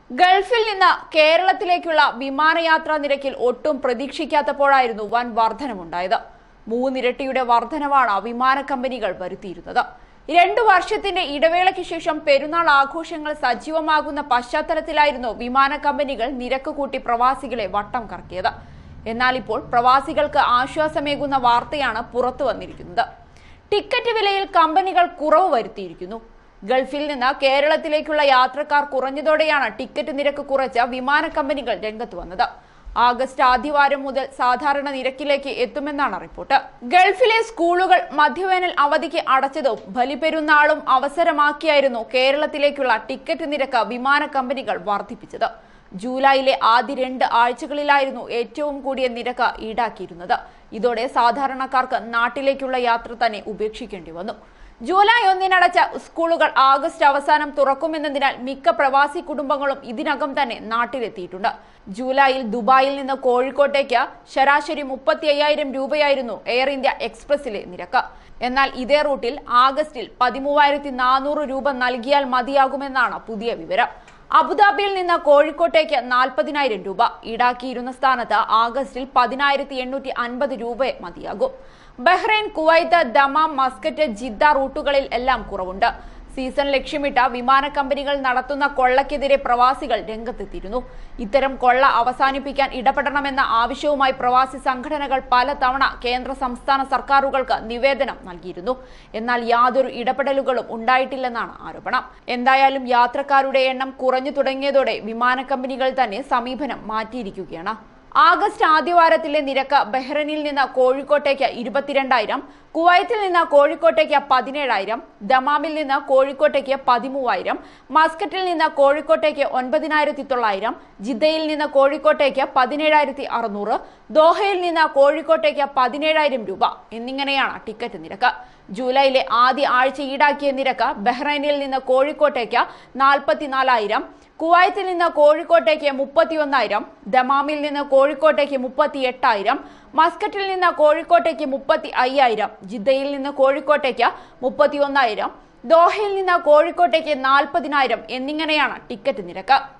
ഗൾഫിൽ നിന്ന് കേരളത്തിലേക്കുള്ള വിമാനയാത്രാ നിരക്കിൽ ഒട്ടും പ്രതീക്ഷിക്കാത്തപ്പോഴായിരുന്നു വൻ വർധനമുണ്ടായത് മൂന്നിരട്ടിയുടെ വർധനവാണ് വിമാന കമ്പനികൾ വരുത്തിയിരുന്നത് രണ്ടു വർഷത്തിന്റെ ഇടവേളയ്ക്ക് ശേഷം പെരുന്നാൾ ആഘോഷങ്ങൾ സജീവമാകുന്ന പശ്ചാത്തലത്തിലായിരുന്നു വിമാന കമ്പനികൾ നിരക്ക് കൂട്ടി പ്രവാസികളെ വട്ടം കറക്കിയത് എന്നാൽ ഇപ്പോൾ പ്രവാസികൾക്ക് ആശ്വാസമേകുന്ന വാർത്തയാണ് പുറത്തു വന്നിരിക്കുന്നത് ടിക്കറ്റ് വിലയിൽ കമ്പനികൾ കുറവ് വരുത്തിയിരിക്കുന്നു ഗൾഫിൽ നിന്ന് കേരളത്തിലേക്കുള്ള യാത്രക്കാർ കുറഞ്ഞതോടെയാണ് ടിക്കറ്റ് നിരക്ക് കുറച്ച വിമാന കമ്പനികൾ രംഗത്ത് വന്നത് ആഗസ്റ്റ് ആദ്യവാരം മുതൽ സാധാരണ നിരക്കിലേക്ക് എത്തുമെന്നാണ് റിപ്പോർട്ട് ഗൾഫിലെ സ്കൂളുകൾ മധ്യവേനൽ അവധിക്ക് അടച്ചതും ബലിപെരുന്നാളും അവസരമാക്കിയായിരുന്നു കേരളത്തിലേക്കുള്ള ടിക്കറ്റ് നിരക്ക് വിമാന കമ്പനികൾ വർദ്ധിപ്പിച്ചത് ജൂലൈയിലെ ആദ്യ രണ്ട് ആഴ്ചകളിലായിരുന്നു ഏറ്റവും കൂടിയ നിരക്ക് ഈടാക്കിയിരുന്നത് ഇതോടെ സാധാരണക്കാർക്ക് നാട്ടിലേക്കുള്ള യാത്ര തന്നെ ഉപേക്ഷിക്കേണ്ടി വന്നു ജൂലൈ ഒന്നിനടച്ച സ്കൂളുകൾ ആഗസ്റ്റ് അവസാനം തുറക്കുമെന്നതിനാൽ മിക്ക പ്രവാസി കുടുംബങ്ങളും ഇതിനകം തന്നെ നാട്ടിലെത്തിയിട്ടുണ്ട് ജൂലൈയിൽ ദുബായിൽ നിന്ന് കോഴിക്കോട്ടേക്ക് ശരാശരി മുപ്പത്തി അയ്യായിരം രൂപയായിരുന്നു എയർ ഇന്ത്യ എക്സ്പ്രസിലെ നിരക്ക് എന്നാൽ ഇതേ റൂട്ടിൽ ആഗസ്റ്റിൽ പതിമൂവായിരത്തി നാനൂറ് രൂപ നൽകിയാൽ മതിയാകുമെന്നാണ് പുതിയ വിവരം അബുദാബിയിൽ നിന്ന് കോഴിക്കോട്ടേക്ക് നാൽപ്പതിനായിരം രൂപ ഈടാക്കിയിരുന്ന സ്ഥാനത്ത് ആഗസ്റ്റിൽ പതിനായിരത്തി എണ്ണൂറ്റി അൻപത് രൂപ മതിയാകും Bahrain Kuwait Dammam Muscat Jeddah റൂട്ടുകളിൽ എല്ലാം കുറവുണ്ട് സീസൺ ലക്ഷ്യമിട്ട വിമാന കമ്പനികൾ നടത്തുന്ന കൊള്ളയ്ക്കെതിരെ പ്രവാസികൾ രംഗത്തെത്തിയിരുന്നു ഇത്തരം കൊള്ള അവസാനിപ്പിക്കാൻ ഇടപെടണമെന്ന ആവശ്യവുമായി പ്രവാസി സംഘടനകൾ പലതവണ കേന്ദ്ര സംസ്ഥാന സർക്കാരുകൾക്ക് നിവേദനം നൽകിയിരുന്നു എന്നാൽ യാതൊരു ഇടപെടലുകളും ഉണ്ടായിട്ടില്ലെന്നാണ് ആരോപണം എന്തായാലും യാത്രക്കാരുടെ എണ്ണം കുറഞ്ഞു തുടങ്ങിയതോടെ വിമാന കമ്പനികൾ തന്നെ സമീപനം മാറ്റിയിരിക്കുകയാണ് ആഗസ്റ്റ് ആദ്യവാരത്തിലെ നിരക്ക് ബഹ്റൈനിൽ നിന്ന് കോഴിക്കോട്ടേക്ക് ഇരുപത്തിരണ്ടായിരം കുവൈത്തിൽ നിന്ന് കോഴിക്കോട്ടേക്ക് പതിനേഴായിരം ദമാമിൽ നിന്ന് കോഴിക്കോട്ടേക്ക് പതിമൂവായിരം മസ്കറ്റിൽ നിന്ന് കോഴിക്കോട്ടേക്ക് ഒൻപതിനായിരത്തി തൊള്ളായിരം ജിദ്ദയിൽ നിന്ന് കോഴിക്കോട്ടേക്ക് പതിനേഴായിരത്തി അറുന്നൂറ് ദോഹയിൽ നിന്ന് കോഴിക്കോട്ടേക്ക് പതിനേഴായിരം രൂപ എന്നിങ്ങനെയാണ് ടിക്കറ്റ് നിരക്ക് ജൂലൈയിലെ ആദ്യ ആഴ്ച ഈടാക്കിയ നിരക്ക് ബഹ്റൈനിൽ നിന്ന് കോഴിക്കോട്ടേക്ക് നാൽപ്പത്തിനാലായിരം കുവൈത്തിൽ നിന്ന് കോഴിക്കോട്ടേക്ക് മുപ്പത്തിയൊന്നായിരം ദമാമിൽ നിന്ന് കോഴിക്കോട്ടേക്ക് മുപ്പത്തി എട്ടായിരം മസ്കറ്റിൽ നിന്ന് കോഴിക്കോട്ടേക്ക് മുപ്പത്തി അയ്യായിരം ജിദ്ദയിൽ നിന്ന് കോഴിക്കോട്ടേക്ക് മുപ്പത്തിയൊന്നായിരം ദോഹയിൽ നിന്ന് കോഴിക്കോട്ടേക്ക് നാൽപ്പതിനായിരം എന്നിങ്ങനെയാണ് ടിക്കറ്റ് നിരക്ക്